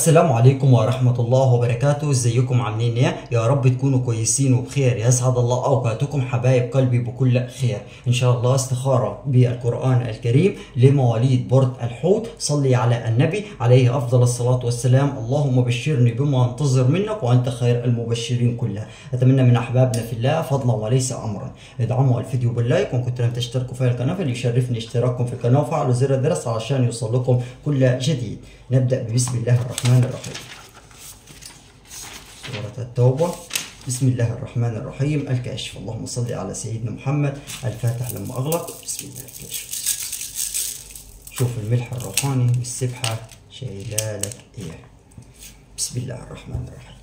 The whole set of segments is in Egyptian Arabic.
السلام عليكم ورحمة الله وبركاته ازيكم عاملين ايه يا رب تكونوا كويسين وبخير يسعد الله اوقاتكم حبايب قلبي بكل خير ان شاء الله استخارة بالقرآن الكريم لمواليد برد الحوت صلي على النبي عليه افضل الصلاة والسلام اللهم بشرني بما انتظر منك وانت خير المبشرين كلها اتمنى من احبابنا في الله فضلا وليس امرا ادعموا الفيديو باللايك وان كنتم لم تشتركوا في القناة فليشرفني اشتراككم في القناة وفعلوا زر الجرس علشان يوصل لكم كل جديد نبدأ بسم الله الرحمن الرحيم سورة التوبة بسم الله الرحمن الرحيم الكاشف اللهم صل على سيدنا محمد الفاتح لما أغلق بسم الله الكاشف شوف الملح الروحاني بالسبحة شايلالك إيه بسم الله الرحمن الرحيم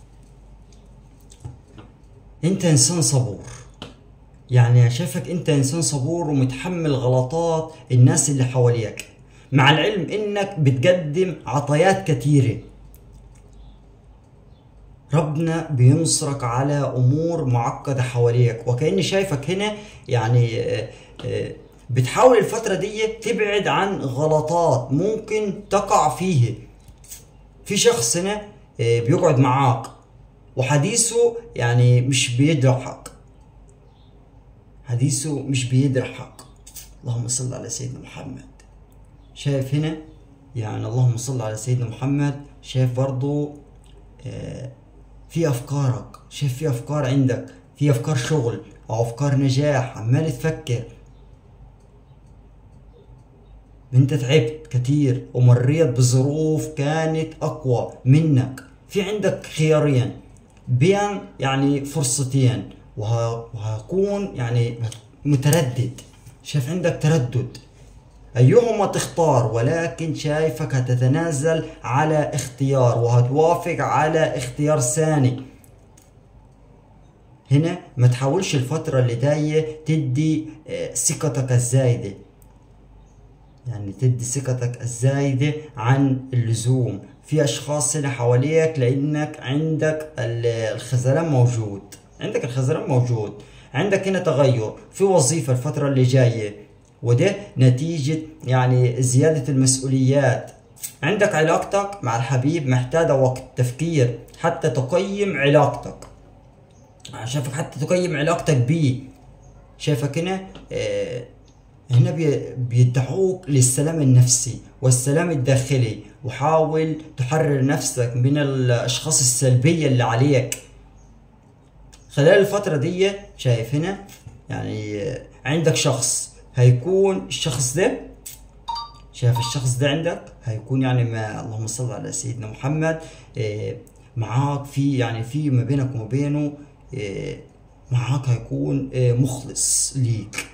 أنت إنسان صبور يعني شايفك أنت إنسان صبور ومتحمل غلطات الناس اللي حواليك مع العلم انك بتقدم عطيات كثيرة ربنا بينصرك على امور معقدة حواليك وكأني شايفك هنا يعني آه، آه، بتحاول الفترة دي تبعد عن غلطات ممكن تقع فيه في شخص هنا آه، بيقعد معاك وحديثه يعني مش بيجرحك حديثه مش بيجرحك اللهم صل على سيدنا محمد شايف هنا يعني اللهم صل على سيدنا محمد شايف برضو آه، في افكارك شايف في افكار عندك في افكار شغل او افكار نجاح عمال تفكر انت تعبت كتير ومريت بظروف كانت اقوى منك في عندك خيارين بين يعني فرصتين وه- وهكون يعني متردد شايف عندك تردد أيهما تختار ولكن شايفك هتتنازل على اختيار وهتوافق على اختيار ثاني هنا ما تحاولش الفترة اللي جاية تدي آه، ثقتك الزايدة يعني تدي ثقتك الزايدة عن اللزوم في أشخاص هنا حواليك لأنك عندك ال- الخذلان موجود عندك الخذلان موجود عندك هنا تغير في وظيفة الفترة اللي جاية وده نتيجة يعني زيادة المسؤوليات عندك علاقتك مع الحبيب محتاجة وقت تفكير حتى تقيم علاقتك أنا شايفك حتى تقيم علاقتك بيه شايفك هنا آه، هنا بي- بيدعوك للسلام النفسي والسلام الداخلي وحاول تحرر نفسك من الأشخاص السلبية اللي عليك خلال الفترة دي شايف هنا يعني آه، عندك شخص هيكون الشخص ده شايف الشخص ده عندك هيكون يعني ما اللهم صل على سيدنا محمد آه، معاك في يعني في ما بينك وما بينه آه، معاك هيكون آه، مخلص ليك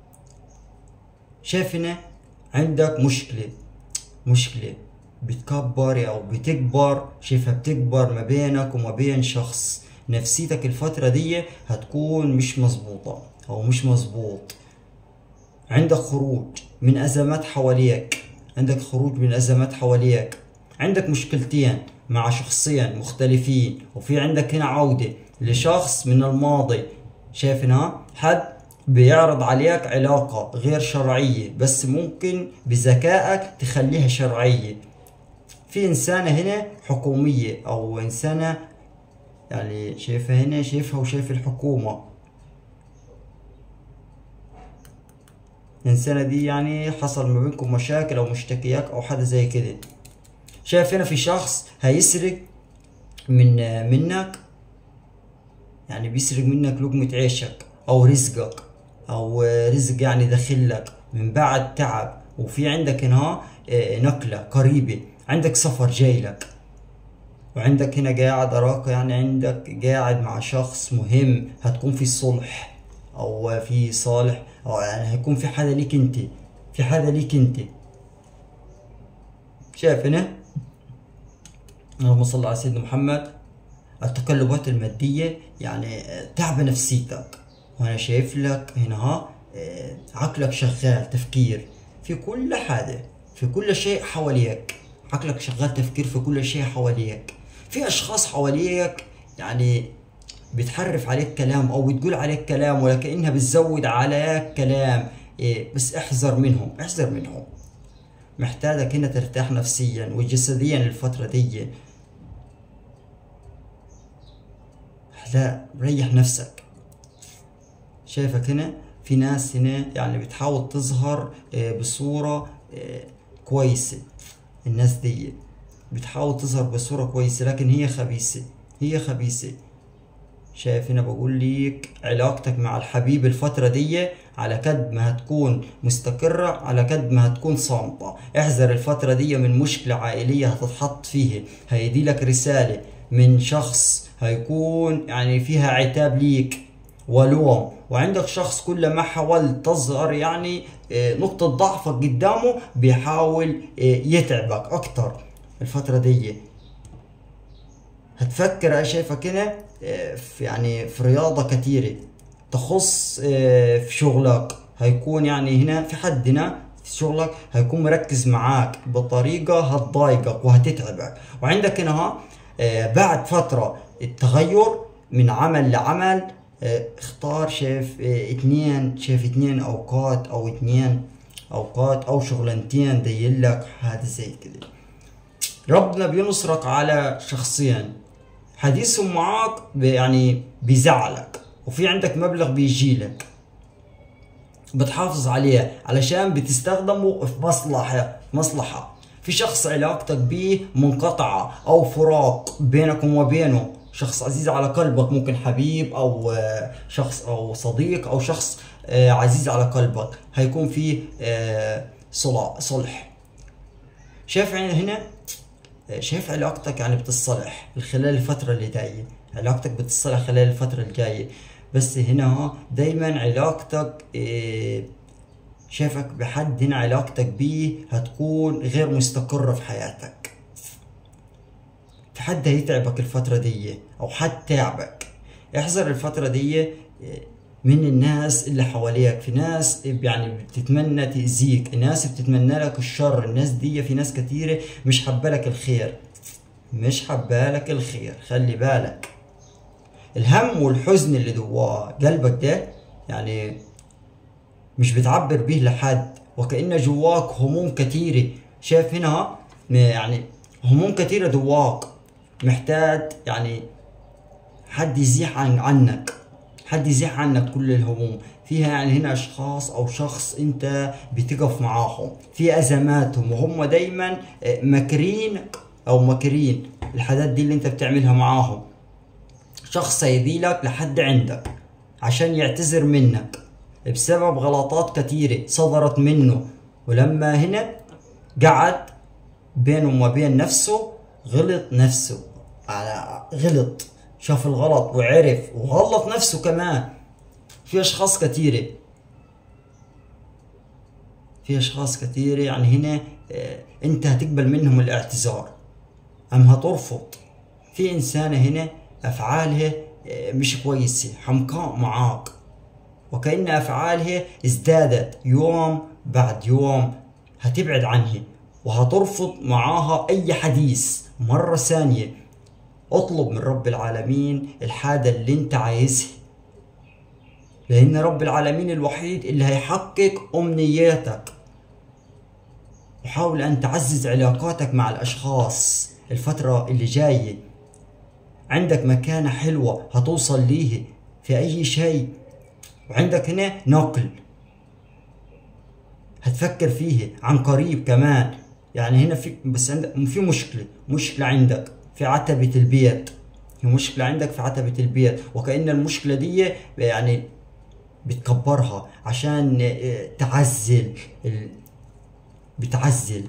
شايف هنا عندك مشكلة مشكلة بتكبر او بتكبر شايفها بتكبر ما بينك وما بين شخص نفسيتك الفترة دي هتكون مش مظبوطة او مش مظبوط عندك خروج من ازمات حواليك عندك خروج من ازمات حواليك عندك مشكلتين مع شخصين مختلفين وفي عندك هنا عودة لشخص من الماضي شايف هنا حد بيعرض عليك علاقة غير شرعية بس ممكن بذكائك تخليها شرعية في إنسانة هنا حكومية أو إنسانة يعني شايفها هنا شايفها وشايف الحكومة الإنسانة دي يعني حصل ما بينكم مشاكل أو مشتكيات أو حاجة زي كده شايف هنا في شخص هيسرق من منك يعني بيسرق منك لقمة عيشك أو رزقك أو رزق يعني داخلك من بعد تعب وفي عندك هنا آه، نقلة قريبة عندك سفر جاي لك وعندك هنا قاعد أراك يعني عندك قاعد مع شخص مهم هتكون في صلح أو في صالح أو يعني هيكون في حدا ليك أنت في حدا ليك أنت شايف هنا اللهم صل على سيدنا محمد التقلبات المادية يعني آه، تعب نفسيتك وأنا شايف لك هنا ها آه، عقلك شغال تفكير في كل حاجة في كل شيء حواليك عقلك شغال تفكير في كل شيء حواليك في أشخاص حواليك يعني بتحرف عليك كلام أو بتقول عليك كلام ولكنها بتزود عليك كلام إيه بس احذر منهم احذر منهم محتاجك هنا ترتاح نفسيا وجسديا الفترة دي لا ريح نفسك شايفك هنا في ناس هنا يعني بتحاول تظهر آه، بصورة آه، كويسة الناس دي بتحاول تظهر بصورة كويسة لكن هي خبيثة هي خبيثة شايف هنا بقول ليك علاقتك مع الحبيب الفترة دي على قد ما هتكون مستقرة على قد ما هتكون صامتة احذر الفترة دي من مشكلة عائلية هتتحط فيها هيدي لك رسالة من شخص هيكون يعني فيها عتاب ليك ولوم وعندك شخص كل ما حاولت تظهر يعني آه، نقطة ضعفك قدامه بيحاول آه، يتعبك أكتر الفترة دي هتفكر أنا شايفك هنا آه، في يعني في رياضة كثيرة تخص في شغلك هيكون يعني هنا في حد هنا في شغلك هيكون مركز معاك بطريقة هتضايقك وهتتعبك وعندك هنا ها بعد فترة التغير من عمل لعمل آه، اختار شايف اه اتنين شايف اتنين اوقات او اتنين اوقات او شغلانتين ديلك هذا زي كده ربنا بينصرك على شخصين حديثهم معاك يعني بيزعلك وفي عندك مبلغ بيجيلك بتحافظ عليه علشان بتستخدمه في مصلحة مصلحة في شخص علاقتك بيه منقطعة أو فراق بينكم وبينه شخص عزيز على قلبك ممكن حبيب او آه، شخص او صديق او شخص آه، عزيز على قلبك هيكون في آه، صلح شايف هنا شايف علاقتك يعني بتصلح خلال الفترة اللي جاية علاقتك بتصلح خلال الفترة الجاية بس هنا دايما علاقتك شايفك بحد هنا علاقتك بيه هتكون غير مستقرة في حياتك في حد هيتعبك الفترة دي أو حد تعبك احذر الفترة دي من الناس اللي حواليك في ناس يعني بتتمنى تأذيك ناس بتتمنى لك الشر الناس دي في ناس كتيرة مش حابة لك الخير مش حابة لك الخير خلي بالك الهم والحزن اللي جواه قلبك ده يعني مش بتعبر به لحد وكأن جواك هموم كتيرة شايف هنا يعني هموم كتيرة جواك محتاج يعني حد يزيح عن عنك حد يزيح عنك كل الهموم فيها يعني هنا اشخاص او شخص انت بتقف معاهم في ازماتهم وهم دايما آه، مكرين او مكرين الحاجات دي اللي انت بتعملها معاهم شخص يديلك لحد عندك عشان يعتذر منك بسبب غلطات كثيرة صدرت منه ولما هنا قعد بينه وبين نفسه غلط نفسه على غلط شاف الغلط وعرف وغلط نفسه كمان في اشخاص كثيرة في اشخاص كثيرة يعني هنا آه، انت هتقبل منهم الاعتذار ام هترفض في انسانة هنا افعالها آه، مش كويسة حمقاء معاك وكأن افعالها ازدادت يوم بعد يوم هتبعد عنها وهترفض معاها اي حديث مرة ثانية اطلب من رب العالمين الحاجة اللي انت عايزها لان رب العالمين الوحيد اللي هيحقق امنياتك وحاول ان تعزز علاقاتك مع الاشخاص الفترة اللي جاية عندك مكانة حلوة هتوصل ليه في اي شيء وعندك هنا نقل هتفكر فيه عن قريب كمان يعني هنا في بس عندك في مشكلة مشكلة عندك في عتبة البيت في مشكلة عندك في عتبة البيت وكأن المشكلة دي يعني بتكبرها عشان آه، تعزل بتعزل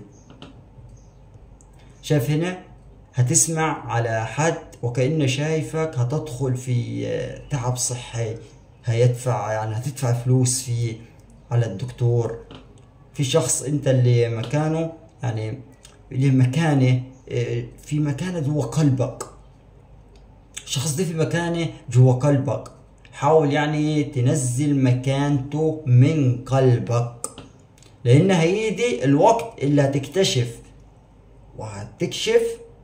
شايف هنا هتسمع على حد وكأنه شايفك هتدخل في آه، تعب صحي هيدفع يعني هتدفع فلوس فيه على الدكتور في شخص انت اللي مكانه يعني اللي مكانه آه، في مكانه جوا قلبك الشخص ده في مكانه جوا قلبك حاول يعني تنزل مكانته من قلبك لان هيجي الوقت اللي هتكتشف وهتكشف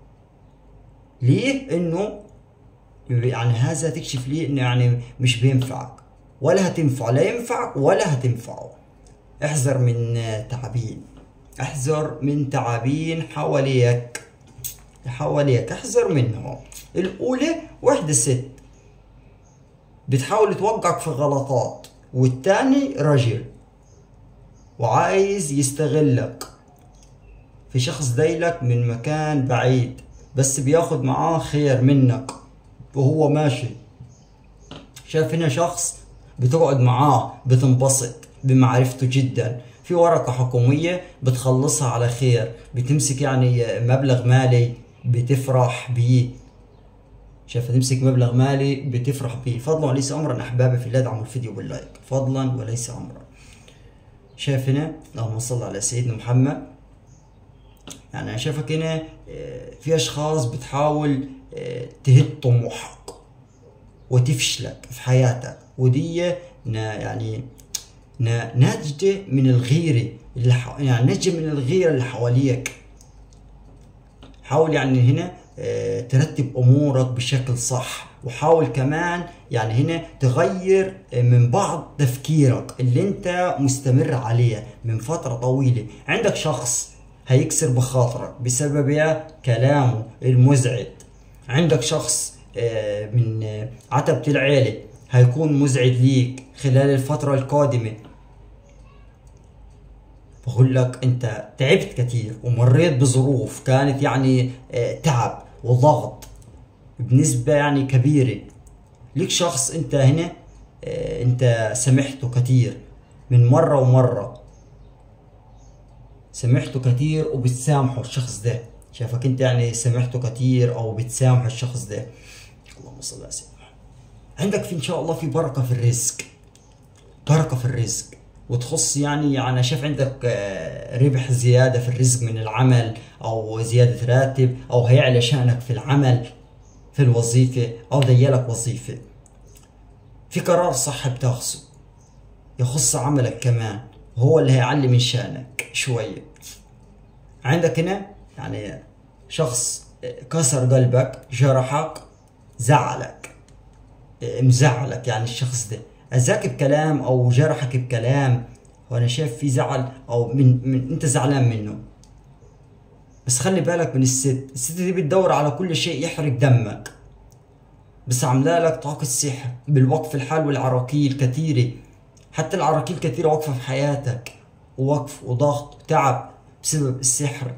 ليه انه يعني هذا تكشف ليه انه يعني مش بينفعك ولا هتنفع لا ينفعك ولا هتنفعه احذر من تعبين احذر من تعابين حواليك حواليك احذر منهم الاولى وحدة ست بتحاول توقعك في غلطات والتاني رجل وعايز يستغلك في شخص دايلك من مكان بعيد بس بياخد معاه خير منك وهو ماشي شايف هنا شخص بتقعد معاه بتنبسط بمعرفته جدا في ورقة حكومية بتخلصها على خير بتمسك يعني مبلغ مالي بتفرح بيه شايف تمسك مبلغ مالي بتفرح بيه فضلا وليس امرا احبابي في الله ادعموا الفيديو باللايك فضلا وليس امرا شايف هنا اللهم صل على سيدنا محمد يعني انا شايفك هنا آه، في اشخاص بتحاول آه، تهد طموحك وتفشلك في حياتك ودي يعني ناتجة من الغيرة اللي ح... يعني ناتجة من الغيرة اللي حواليك حاول يعني هنا آه، ترتب امورك بشكل صح وحاول كمان يعني هنا تغير من بعض تفكيرك اللي انت مستمر عليه من فترة طويلة عندك شخص هيكسر بخاطرك بسبب كلامه المزعج عندك شخص آه، من عتبة العيلة هيكون مزعج ليك خلال الفترة القادمة بقول لك انت تعبت كثير ومريت بظروف كانت يعني آه، تعب وضغط بنسبة يعني كبيرة ليك شخص انت هنا آه، انت سمحته كثير من مرة ومرة سمحته كثير وبتسامحه الشخص ده شايفك انت يعني سمحته كثير او بتسامح الشخص ده اللهم صل على سيدنا عندك في ان شاء الله في بركه في الرزق بركه في الرزق وتخص يعني انا شايف عندك آه، ربح زياده في الرزق من العمل او زياده راتب او هيعلى شانك في العمل في الوظيفه او ديالك وظيفه في قرار صح بتاخذه يخص عملك كمان هو اللي هيعلي من شانك شويه عندك هنا يعني شخص كسر قلبك جرحك زعلك مزعلك يعني الشخص ده اذاك بكلام او جرحك بكلام وانا شايف في زعل او من, من انت زعلان منه بس خلي بالك من الست الست دي بتدور على كل شيء يحرق دمك بس عامله لك طاقة سحر بالوقف الحال والعراكيل كثيرة حتى العراكيل كثيرة واقفة في حياتك ووقف وضغط وتعب بسبب السحر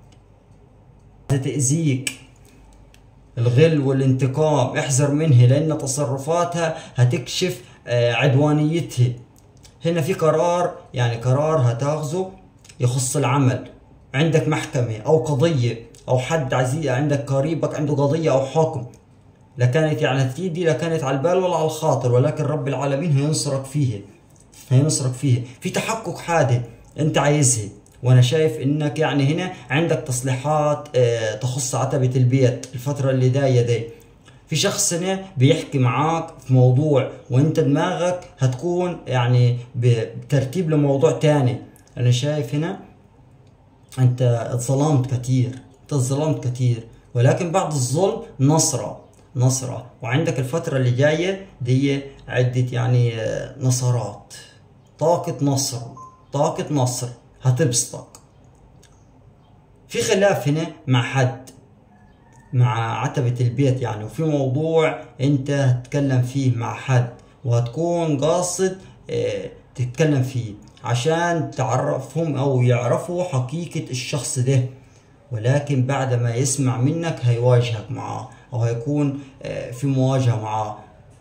تأذيك الغل والانتقام احذر منها لأن تصرفاتها هتكشف آه، عدوانيتها هنا في قرار يعني قرار هتاخذه يخص العمل عندك محكمة أو قضية أو حد عزيز عندك قريبك عنده قضية أو حكم لا كانت يعني تيدي لا كانت على البال ولا على الخاطر ولكن رب العالمين هينصرك فيها هينصرك فيها في تحقق حادث انت عايزها وانا شايف انك يعني هنا عندك تصليحات اه تخص عتبة البيت الفترة اللي جاية دي في شخص هنا بيحكي معاك في موضوع وانت دماغك هتكون يعني بترتيب لموضوع تاني انا شايف هنا انت اتظلمت كتير انت اتظلمت كتير ولكن بعد الظلم نصرة نصرة وعندك الفترة اللي جاية دي عدة يعني آه، نصرات طاقة نصر طاقة نصر هتبسطك في خلاف هنا مع حد مع عتبة البيت يعني وفي موضوع انت هتتكلم فيه مع حد وهتكون قاصد اه تتكلم فيه عشان تعرفهم او يعرفوا حقيقة الشخص ده ولكن بعد ما يسمع منك هيواجهك معاه او هيكون اه في مواجهة معاه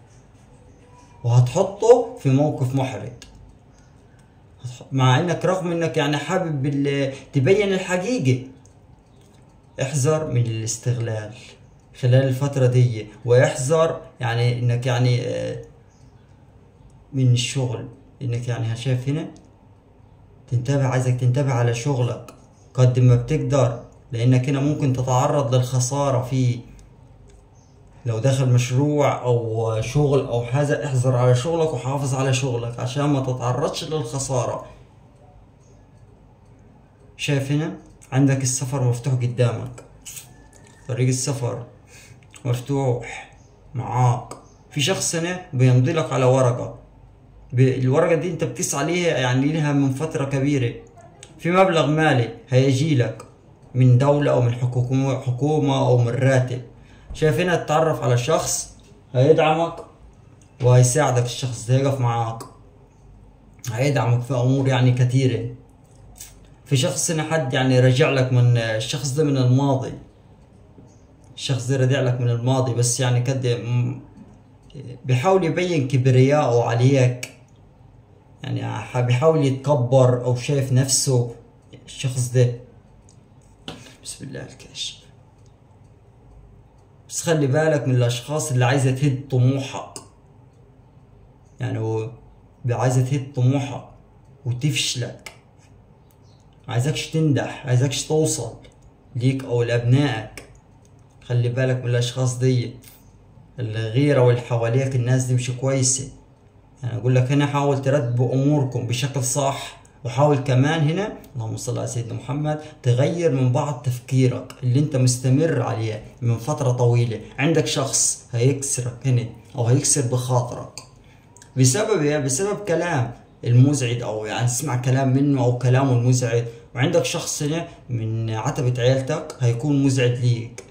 وهتحطه في موقف محرج مع انك رغم انك يعني حابب تبين الحقيقة احذر من الاستغلال خلال الفترة دي واحذر يعني انك يعني آه، من الشغل انك يعني شايف هنا تنتبه عايزك تنتبه على شغلك قد ما بتقدر لانك هنا ممكن تتعرض للخسارة فيه لو دخل مشروع او شغل او حاجة احذر على شغلك وحافظ على شغلك عشان ما تتعرضش للخسارة شايف هنا عندك السفر مفتوح قدامك طريق السفر مفتوح معاك في شخص هنا بيمضي لك على ورقة الورقة دي انت بتسعى ليها يعني لها من فترة كبيرة في مبلغ مالي هيجي لك من دولة أو من حكومة حكومة أو من راتب شايف هنا تتعرف على شخص هيدعمك وهيساعدك الشخص ده يقف معاك هيدعمك في أمور يعني كثيرة في شخص هنا حد يعني رجع لك من الشخص ده من الماضي الشخص ده رجع لك من الماضي بس يعني كده م- بيحاول يبين كبرياءه عليك يعني ح- بيحاول يتكبر او شايف نفسه الشخص ده بسم الله الكاشف بس خلي بالك من الاشخاص اللي عايزه تهد طموحك يعني هو عايزه تهد طموحك وتفشلك عايزكش تنجح عايزكش توصل ليك او لابنائك خلي بالك من الاشخاص دي الغيرة واللي حواليك الناس دي مش كويسة يعني اقول لك هنا حاول ترتبوا اموركم بشكل صح وحاول كمان هنا اللهم صل على سيدنا محمد تغير من بعض تفكيرك اللي انت مستمر عليه من فترة طويلة عندك شخص هيكسرك هنا او هيكسر بخاطرك بسبب ايه بسبب كلام المزعج او يعني تسمع كلام منه او كلامه المزعج وعندك شخص هنا من عتبة عيلتك هيكون مزعج ليك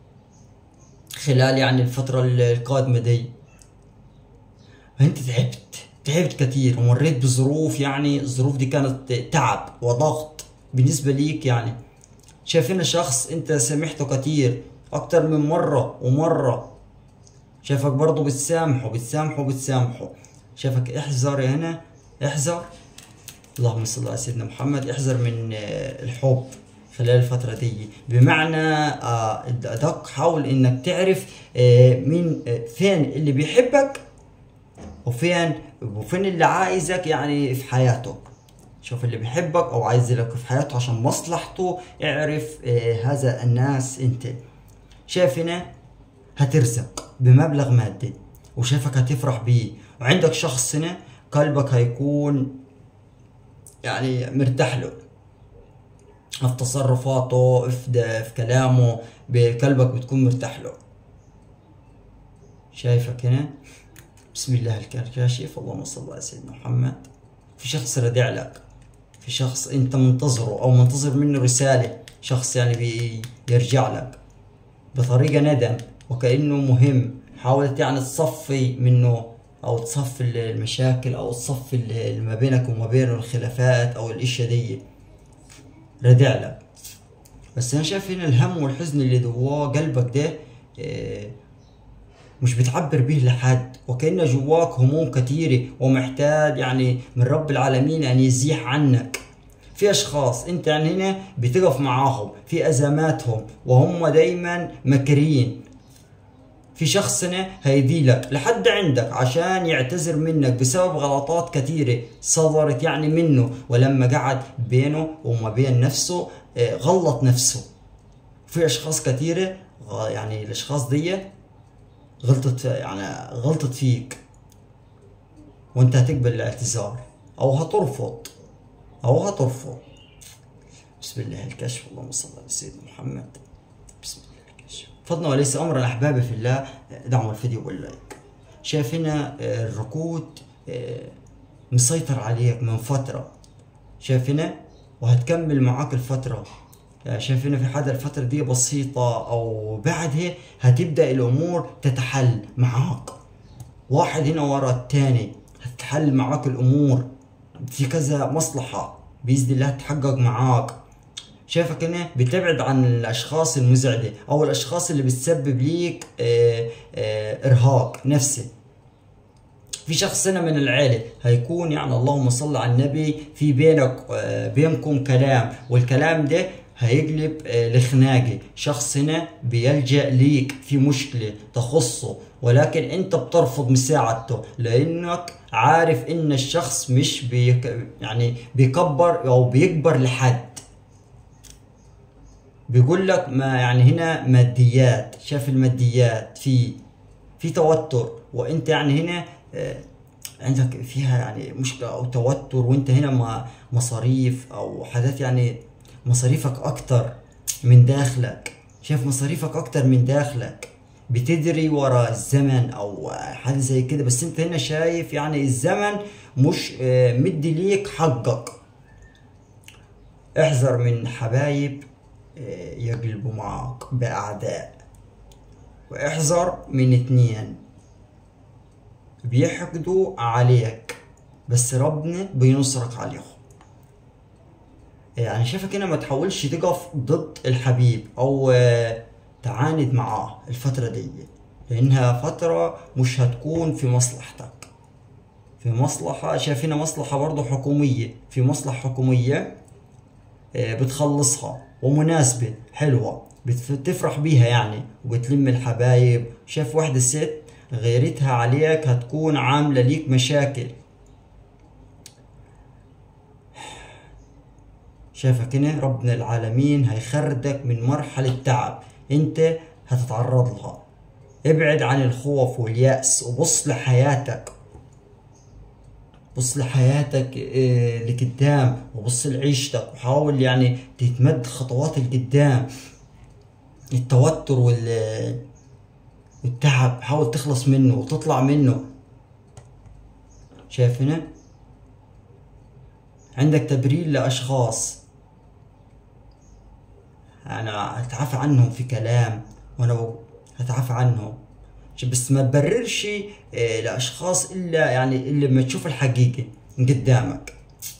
خلال يعني الفترة القادمة دي فانت تعبت تعبت كثير ومريت بظروف يعني الظروف دي كانت تعب وضغط بالنسبة ليك يعني شايف هنا شخص انت سامحته كثير اكتر من مرة ومرة شايفك برضه بتسامحه بتسامحه بتسامحه شايفك احذر هنا احذر اللهم صل على سيدنا محمد احذر من آه، الحب خلال الفترة دي بمعنى آه، ادق حاول انك تعرف آه، مين آه، فين اللي بيحبك وفين وفين اللي عايزك يعني في حياته شوف اللي بيحبك او عايز لك في حياته عشان مصلحته اعرف آه، هذا الناس انت شايف هنا هترزق بمبلغ مادي وشايفك هتفرح بيه وعندك شخص هنا قلبك هيكون يعني مرتاح له في تصرفاته في, د- في كلامه بقلبك بتكون مرتاح له شايفك هنا بسم الله الكاشف اللهم صل على سيدنا محمد في شخص ردع لك في شخص انت منتظره او منتظر منه رسالة شخص يعني بيرجع لك بطريقة ندم وكأنه مهم حاولت يعني تصفي منه او تصفي المشاكل او تصفي اللي ما بينك وما بينه الخلافات او الاشياء دي ردع لك بس انا شايف هنا الهم والحزن اللي جواه قلبك ده آه، مش بتعبر به لحد وكأن جواك هموم كثيرة ومحتاج يعني من رب العالمين أن يزيح عنك في أشخاص أنت يعني هنا بتقف معاهم في أزماتهم وهم دايما مكرين في شخص هنا هيدي لك لحد عندك عشان يعتذر منك بسبب غلطات كثيرة صدرت يعني منه ولما قعد بينه وما بين نفسه آه، غلط نفسه في أشخاص كثيرة غ- يعني الأشخاص دي غلطت يعني غلطت فيك وانت هتقبل الاعتذار او هترفض او هترفض بسم الله الكشف اللهم صل على سيدنا محمد بسم الله الكشف فضلا وليس امرا احبابي في الله دعموا الفيديو باللايك شايف هنا آه، الركود آه، مسيطر عليك من فترة شايف هنا وهتكمل معاك الفترة يعني شايف هنا في حدا الفترة دي بسيطة أو بعدها هتبدأ الأمور تتحل معاك واحد هنا ورا التاني هتتحل معاك الأمور في كذا مصلحة بإذن الله تتحقق معاك شايفك هنا بتبعد عن الأشخاص المزعجة أو الأشخاص اللي بتسبب ليك آه، آه، إرهاق نفسي في شخص هنا من العيلة هيكون يعني اللهم صل على النبي في بينك آه، بينكم كلام والكلام ده هيقلب آه، لخناقة شخص هنا بيلجأ ليك في مشكلة تخصه ولكن انت بترفض مساعدته لانك عارف ان الشخص مش بيك يعني بيكبر او بيكبر لحد بيقول لك ما يعني هنا ماديات شاف الماديات في في توتر وانت يعني هنا آه، عندك فيها يعني مشكلة او توتر وانت هنا ما مصاريف او حاجات يعني مصاريفك اكتر من داخلك شايف مصاريفك اكتر من داخلك بتدري ورا الزمن او حاجة زي كده بس انت هنا شايف يعني الزمن مش آه، مدي ليك حقك احذر من حبايب آه، يقلبوا معاك بأعداء واحذر من اتنين بيحقدوا عليك بس ربنا بينصرك عليهم يعني شايفك هنا ما تحاولش تقف ضد الحبيب او آه، تعاند معاه الفترة دي لانها فترة مش هتكون في مصلحتك في مصلحة شايف هنا مصلحة برضه حكومية في مصلحة حكومية آه، بتخلصها ومناسبة حلوة بتفرح بيها يعني وبتلم الحبايب شايف واحدة ست غيرتها عليك هتكون عاملة ليك مشاكل شايفك هنا ربنا العالمين هيخرجك من مرحلة تعب انت هتتعرض لها ابعد عن الخوف واليأس وبص لحياتك بص لحياتك آه، لقدام وبص لعيشتك وحاول يعني تتمد خطوات لقدام التوتر وال والتعب حاول تخلص منه وتطلع منه شايف هنا عندك تبرير لأشخاص أنا هتعافى عنهم في كلام وأنا هتعافى عنهم بس ما تبررش آه، لأشخاص إلا يعني إلا لما تشوف الحقيقة قدامك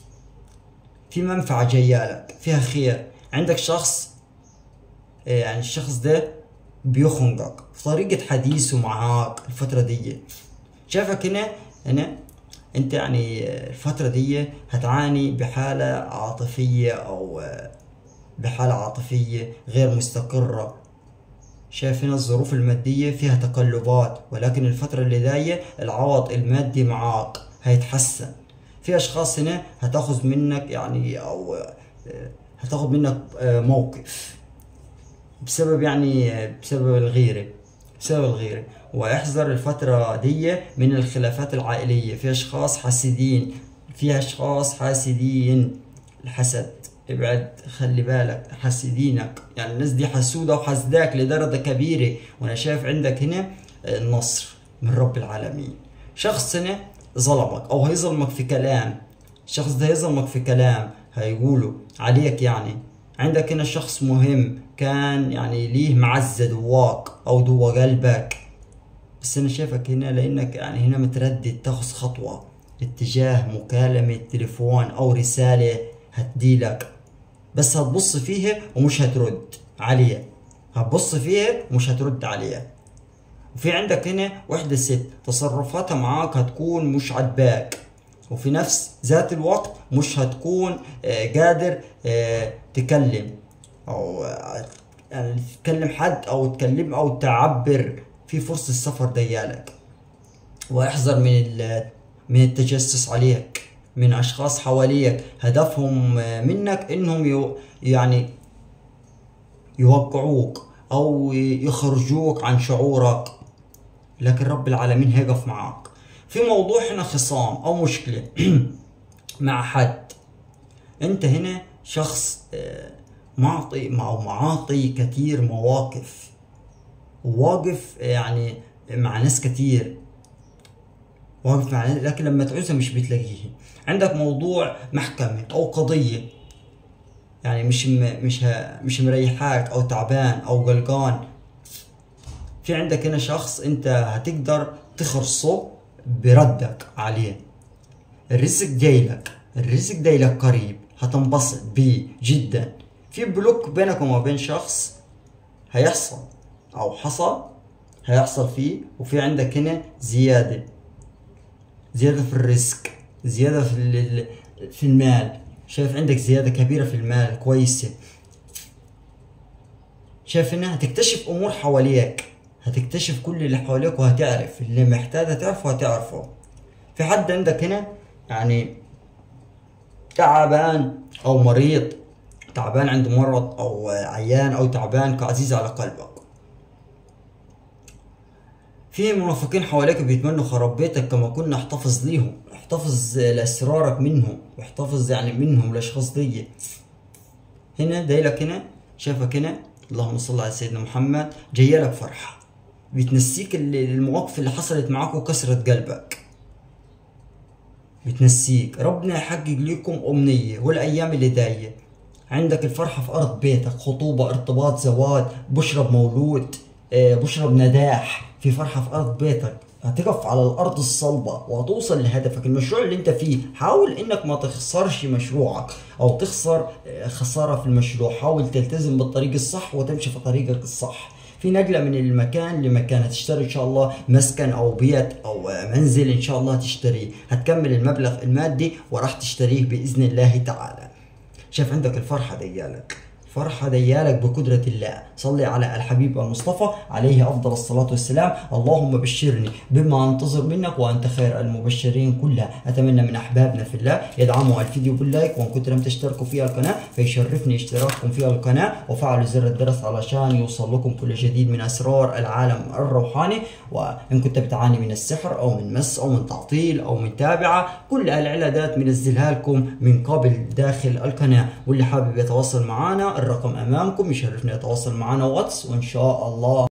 في منفعة جايالك فيها خير عندك شخص آه، يعني الشخص ده بيخنقك في طريقة حديثه معاك الفترة دي شايفك هنا هنا انت يعني الفترة دي هتعاني بحالة عاطفية او بحالة عاطفية غير مستقرة شايف هنا الظروف المادية فيها تقلبات ولكن الفترة اللي جاية العوض المادي معاك هيتحسن في اشخاص هنا هتاخذ منك يعني او هتاخذ منك موقف بسبب يعني بسبب الغيرة بسبب الغيرة واحذر الفترة دي من الخلافات العائلية في أشخاص حاسدين في أشخاص حاسدين الحسد ابعد خلي بالك حاسدينك يعني الناس دي حسودة وحسداك لدرجة كبيرة وأنا شايف عندك هنا النصر من رب العالمين شخص هنا ظلمك أو هيظلمك في كلام الشخص ده هيظلمك في كلام هيقوله عليك يعني عندك هنا شخص مهم كان يعني ليه معزة دواك أو دوا قلبك بس أنا شايفك هنا لأنك يعني هنا متردد تاخذ خطوة اتجاه مكالمة تليفون أو رسالة هتديلك بس هتبص فيها ومش هترد عليها هتبص فيها ومش هترد عليها وفي عندك هنا وحدة ست تصرفاتها معاك هتكون مش عجباك وفي نفس ذات الوقت مش هتكون آه، قادر آه، تكلم او يعني تكلم حد او تكلم او تعبر في فرصة السفر ديالك واحذر من من التجسس عليك من اشخاص حواليك هدفهم منك انهم يعني يوقعوك او يخرجوك عن شعورك لكن رب العالمين هيقف معك في موضوع هنا خصام او مشكلة مع حد انت هنا شخص آه، معطي او معاطي كثير مواقف واقف يعني مع ناس كثير واقف مع لكن لما تعوزها مش بتلاقيه عندك موضوع محكمة او قضية يعني مش م... مش ه... مش مريحاك او تعبان او قلقان في عندك هنا شخص انت هتقدر تخرصه بردك عليه الرزق جايلك الرزق جايلك قريب هتنبسط بيه جدا في بلوك بينك وما بين شخص هيحصل او حصل هيحصل فيه وفي عندك هنا زيادة زيادة في الرزق زيادة في في المال شايف عندك زيادة كبيرة في المال كويسة شايف انها هتكتشف امور حواليك هتكتشف كل اللي حواليك وهتعرف اللي محتاج تعرفه هتعرفه في حد عندك هنا يعني تعبان او مريض تعبان عنده مرض او عيان او تعبان كعزيز على قلبك في منافقين حواليك بيتمنوا خراب بيتك كما كنا احتفظ ليهم احتفظ لاسرارك منهم واحتفظ يعني منهم الاشخاص دي هنا دايلك هنا شايفك هنا اللهم صل على سيدنا محمد جايلك فرحة بتنسيك المواقف اللي حصلت معاك وكسرت قلبك بتنسيك ربنا يحقق لكم أمنية والأيام اللي جاية عندك الفرحة في أرض بيتك خطوبة ارتباط زواج بشرى بمولود آه، بشرى بنجاح في فرحة في أرض بيتك هتقف على الأرض الصلبة وهتوصل لهدفك المشروع اللي أنت فيه حاول إنك ما تخسرش مشروعك أو تخسر آه، خسارة في المشروع حاول تلتزم بالطريق الصح وتمشي في طريقك الصح في نقلة من المكان لمكان هتشتري إن شاء الله مسكن أو بيت أو آه، منزل إن شاء الله هتشتريه هتكمل المبلغ المادي وراح تشتريه بإذن الله تعالى شايف عندك الفرحة ديالك فرحة ديالك بقدرة الله صلي على الحبيب المصطفى عليه أفضل الصلاة والسلام اللهم بشرني بما أنتظر منك وأنت خير المبشرين كلها أتمنى من أحبابنا في الله يدعموا الفيديو باللايك وإن كنتم لم تشتركوا في القناة فيشرفني اشتراككم في القناة وفعلوا زر الجرس علشان يوصل لكم كل جديد من أسرار العالم الروحاني وإن كنت بتعاني من السحر أو من مس أو من تعطيل أو من تابعة كل العلاجات منزلها لكم من قبل داخل القناة واللي حابب يتواصل معنا الرقم امامكم يشرفنا يتواصل معنا واتس وان شاء الله